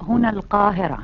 هنا القاهرة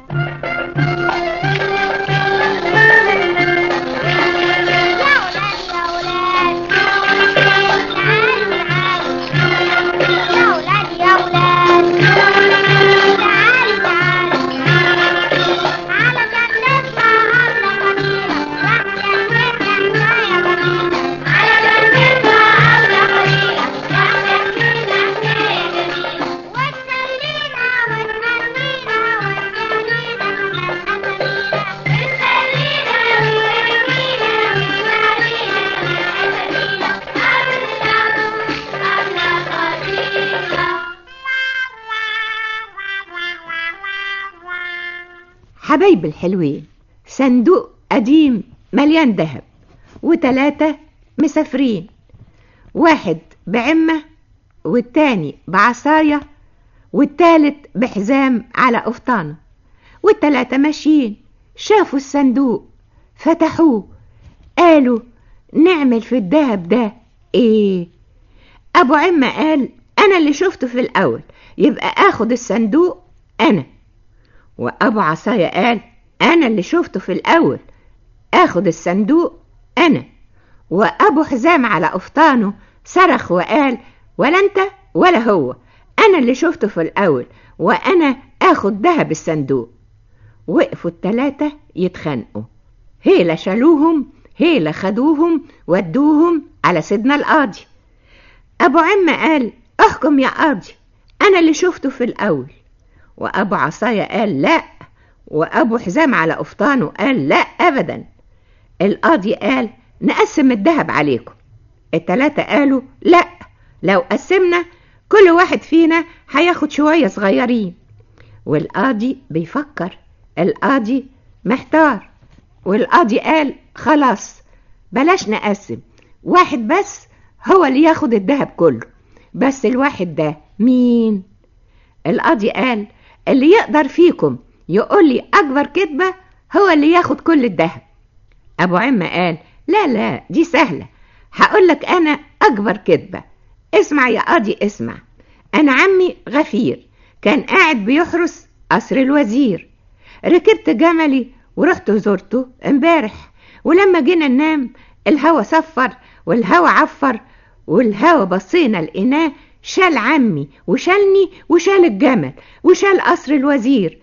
حبايب الحلوين صندوق قديم مليان ذهب وتلاتة مسافرين واحد بعمة والتاني بعصاية والتالت بحزام على قفطانه والتلاتة ماشيين شافوا الصندوق فتحوه قالوا نعمل في الدهب ده ايه ابو عمة قال انا اللي شفته في الاول يبقى اخد الصندوق انا وابو عصاية قال انا اللي شفته في الاول اخد الصندوق انا وابو حزام على قفطانه صرخ وقال ولا انت ولا هو انا اللي شفته في الاول وانا اخد دهب الصندوق وقفوا التلاتة يتخانقوا هيلا شالوهم هيلا خدوهم ودوهم على سيدنا القاضي ابو عمة قال احكم يا قاضي انا اللي شفته في الاول وابو عصاية قال لا وابو حزام على قفطانه قال لا ابدا القاضي قال نقسم الذهب عليكم التلاتة قالوا لا لو قسمنا كل واحد فينا هياخد شوية صغيرين والقاضي بيفكر القاضي محتار والقاضي قال خلاص بلاش نقسم واحد بس هو اللي ياخد الذهب كله بس الواحد ده مين القاضي قال اللي يقدر فيكم يقول لي أكبر كذبة هو اللي ياخد كل الذهب أبو عمة قال لا لا دي سهلة هقول لك أنا أكبر كذبة اسمع يا قاضي اسمع أنا عمي غفير كان قاعد بيحرس قصر الوزير ركبت جملي ورحت زرته امبارح ولما جينا ننام الهوا صفر والهوا عفر والهوا بصينا لقيناه شال عمي وشالني وشال الجمل وشال قصر الوزير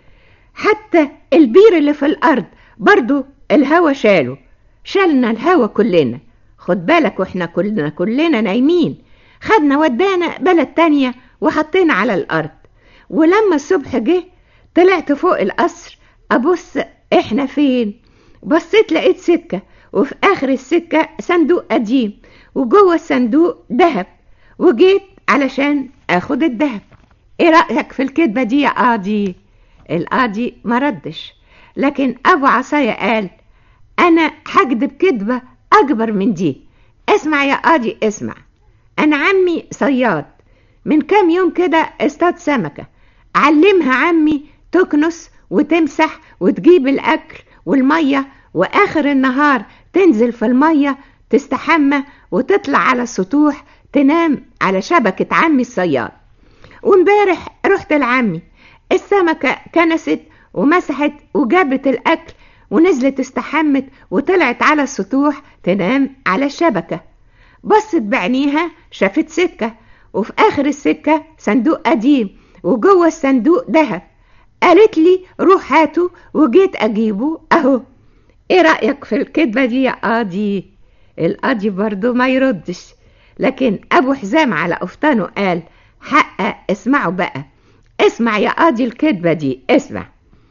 حتى البير اللي في الأرض برضو الهوا شاله شالنا الهوا كلنا خد بالك واحنا كلنا كلنا نايمين خدنا ودانا بلد تانية وحطينا على الأرض ولما الصبح جه طلعت فوق القصر أبص احنا فين بصيت لقيت سكة وفي آخر السكة صندوق قديم وجوه الصندوق دهب وجيت علشان اخد الدهب ايه رأيك في الكذبة دي يا قاضي القاضي ما ردش لكن ابو عصاية قال انا هكذب كذبة اكبر من دي اسمع يا قاضي اسمع انا عمي صياد من كام يوم كده اصطاد سمكة علمها عمي تكنس وتمسح وتجيب الاكل والمية واخر النهار تنزل في المية تستحمى وتطلع على السطوح تنام على شبكة عمي الصياد وامبارح رحت لعمي السمكة كنست ومسحت وجابت الأكل ونزلت استحمت وطلعت على السطوح تنام على الشبكة بصت بعينيها شافت سكة وفي آخر السكة صندوق قديم وجوه الصندوق دهب قالت لي روح هاته وجيت أجيبه أهو إيه رأيك في الكدبة دي يا قاضي القاضي برضو ما يردش لكن أبو حزام على قفطانه قال حق اسمعوا بقى اسمع يا قاضي الكدبة دي اسمع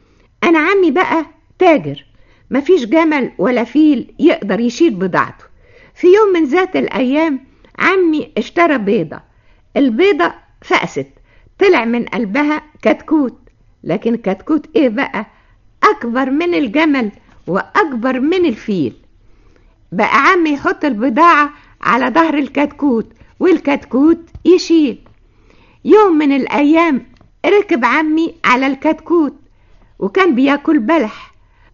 أنا عمي بقى تاجر مفيش جمل ولا فيل يقدر يشيل بضاعته في يوم من ذات الأيام عمي اشترى بيضة البيضة فقست طلع من قلبها كتكوت لكن كتكوت ايه بقى أكبر من الجمل وأكبر من الفيل بقى عمي يحط البضاعة على ظهر الكتكوت والكتكوت يشيل يوم من الأيام ركب عمي على الكتكوت وكان بياكل بلح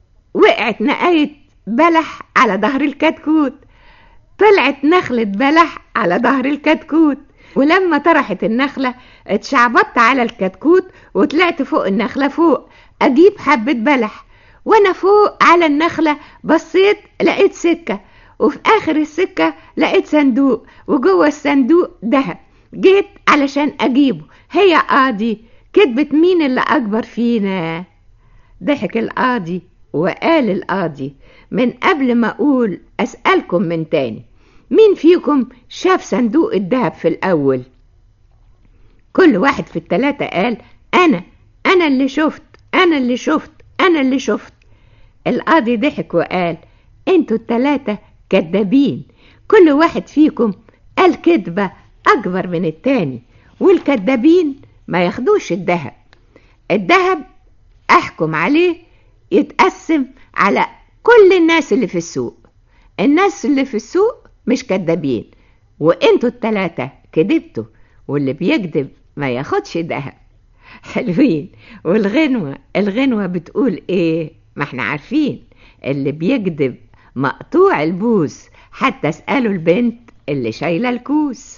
وقعت نقاية بلح على ظهر الكتكوت طلعت نخلة بلح على ظهر الكتكوت ولما طرحت النخلة اتشعبطت على الكتكوت وطلعت فوق النخلة فوق أجيب حبة بلح وأنا فوق على النخلة بصيت لقيت سكة وفي آخر السكة لقيت صندوق وجوه الصندوق دهب جيت علشان أجيبه هي قاضي كذبت مين اللي أكبر فينا ضحك القاضي وقال القاضي من قبل ما أقول أسألكم من تاني مين فيكم شاف صندوق الدهب في الأول كل واحد في التلاتة قال أنا أنا اللي شفت أنا اللي شفت أنا اللي شفت القاضي ضحك وقال انتوا التلاتة كدابين كل واحد فيكم قال كذبة أكبر من التاني والكدابين ما ياخدوش الذهب الذهب أحكم عليه يتقسم على كل الناس اللي في السوق الناس اللي في السوق مش كدابين وانتوا التلاتة كدبتوا واللي بيكذب ما ياخدش دهب حلوين والغنوة الغنوة بتقول ايه ما احنا عارفين اللي بيكذب مقطوع البوس حتى اسألوا البنت اللي شايلة الكوس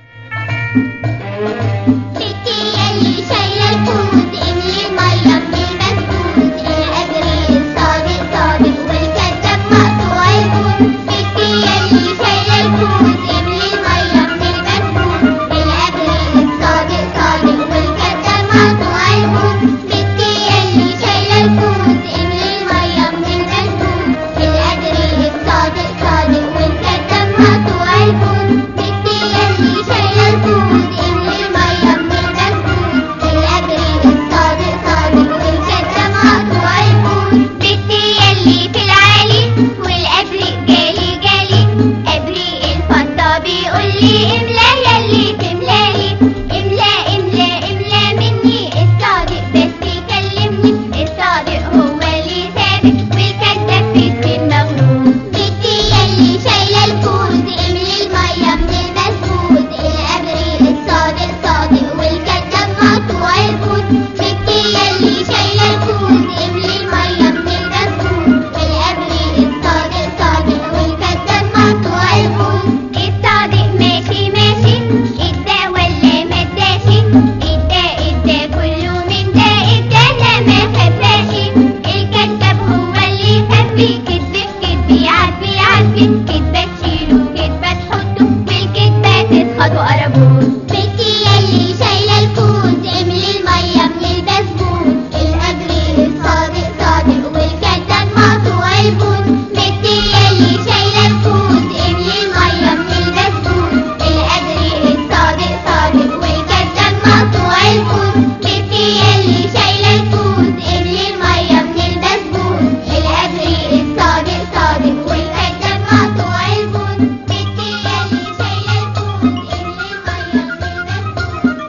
ستي يلي شايلة الكوز املي المية من المسكوز الأجري الصادق صادق والكذاب مقطوع البوز ستي يلي شايلة الكوز املي المية من المسكوز الأجري الصادق صادق والكذاب مقطوع البوز ستي يلي شايلة الكوز املي المية من المسكوز الأجري الصادق صادق والكذاب مقطوع البوز ستي يلي شايلة الكوز املي المية من المسكوز الأجري الصادق صادق والكذاب مقطوع البوز ستي يلي في العالي والأبرق جالي جالي أبرق الفضة بيقول لي املا يلي تملالي املا املا املا مني الصادق بس يكلمني الصادق هو اللي ثابت والكذاب في السن مغروب ستي يلي شايلة الكوز املي المية من المسكوز الأبرق الصادق صادق والكذاب مقطوع البوز ستي يلي شايلة الكوز املي المية من المسكوز الأبرق الصادق صادق والكذاب مقطوع البوز الصادق ماشي ماشي ادى ولا ما اداشي ادى ادى كله من ده ادى لا ما خباشي الكذاب هو اللي يخبي كدب في كدب يعبي يعبي كدبة تشيله كدبة تحطه والكدبة تتخطه قربوش بنتي يلي شايلة الكوز املي المية من البسبوس الأجري الصادق صادق والكذاب مقطوع البوس بنتي يلي شايلة الكوز املي المية من البسبوس الأجري الصادق صادق والكذاب مقطوع البوس بنتي يلي شايلة الكوز املي المية من البسبوس الأجري الصادق صادق والكذاب مقطوع البوس بنتي يلي شايلة الكوز املي المية من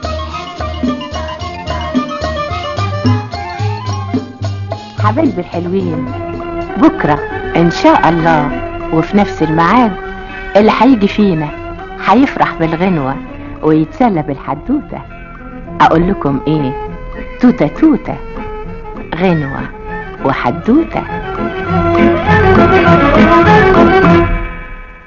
حبايبي الحلوين بكرة إن شاء الله وفي نفس الميعاد اللي هيجي فينا هيفرح بالغنوة ويتسلى بالحدوتة أقول لكم إيه توتة توتة غنوة وحدوتة